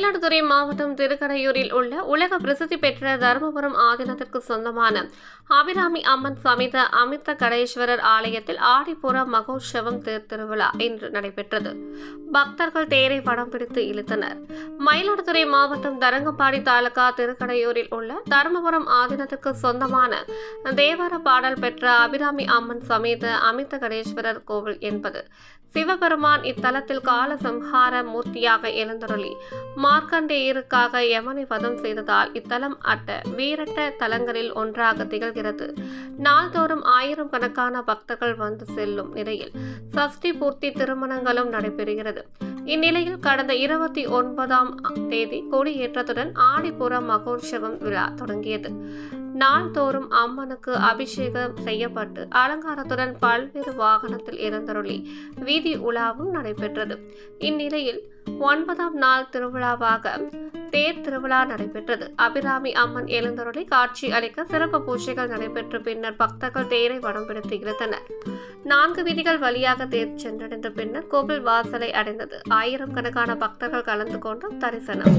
மயிலாடுதுறை மாவட்டம் திருக்கடையூரில் உள்ள உலக பிரசித்தி பெற்ற தருமபுரம் ஆதீனத்திற்கு சொந்தமான அபிராமி அம்மன் சமேத அமிர்த கடேஸ்வரர் ஆலயத்தில் ஆடிப்புற மகோற்சவம் தேர் திருவிழா இன்று நடைபெற்றது பக்தர்கள் தேரை படம் பிடித்து இழுத்தனர் மயிலாடுதுறை மாவட்டம் தரங்கம்பாடி தாலுகா திருக்கடையூரில் உள்ள தருமபுரம் ஆதீனத்திற்கு சொந்தமான தேவார பாடல் பெற்ற அபிராமி அம்மன் சமேத அமிர்த கடேஸ்வரர் கோவில் என்பது சிவபெருமான் இத்தலத்தில் கால சம்ஹார மூர்த்தியாக எழுந்தருளி மார்க்கண்டேயருக்காக யமனை வதம் செய்ததால் இத்தலம் அட்ட வீரட்ட தலங்களில் ஒன்றாக திகழ்கிறது நாள்தோறும் ஆயிரம் கணக்கான பக்தர்கள் வந்து செல்லும் நிலையில் சஷ்டி பூர்த்தி திருமணங்களும் நடைபெறுகிறது இந்நிலையில் கடந்த இருபத்தி ஒன்பதாம் தேதி கொடியேற்றத்துடன் ஆடிப்புற மகோற்சவம் விழா தொடங்கியது நாள்தோறும் அம்மனுக்கு அபிஷேகம் செய்யப்பட்டு அலங்காரத்துடன் பல்வேறு வாகனத்தில் இருந்தருளி வீதி உலாவும் நடைபெற்றது இந்நிலையில் ஒன்பதாம் நாள் திருவிழாவாக தேர் திருவிழா நடைபெற்றது அபிராமி அம்மன் எழுந்தருளி காட்சி அளிக்க சிறப்பு பூஜைகள் நடைபெற்ற பின்னர் பக்தர்கள் தேரை வடம் பிடித்து இழுத்தனர் நான்கு வீதிகள் வழியாக தேர் சென்றடைந்த பின்னர் கோவில் வாசலை அடைந்தது ஆயிரம் கணக்கான பக்தர்கள் கலந்து கொண்டு தரிசனம்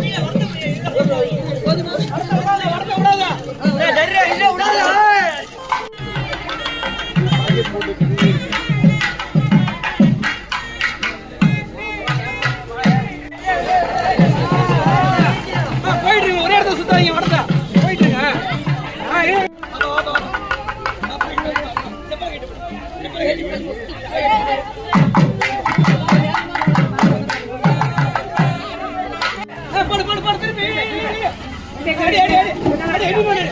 போயிட்டுருங்க ஒரே இடத்துல சுத்தாதீங்க வடத்த போயிட்டுருங்க ஆ, ஏ. ஆ, போடு, போடு, போடு, திருப்பி. அடி, அடி, அடி. அடி, அடி, போடு.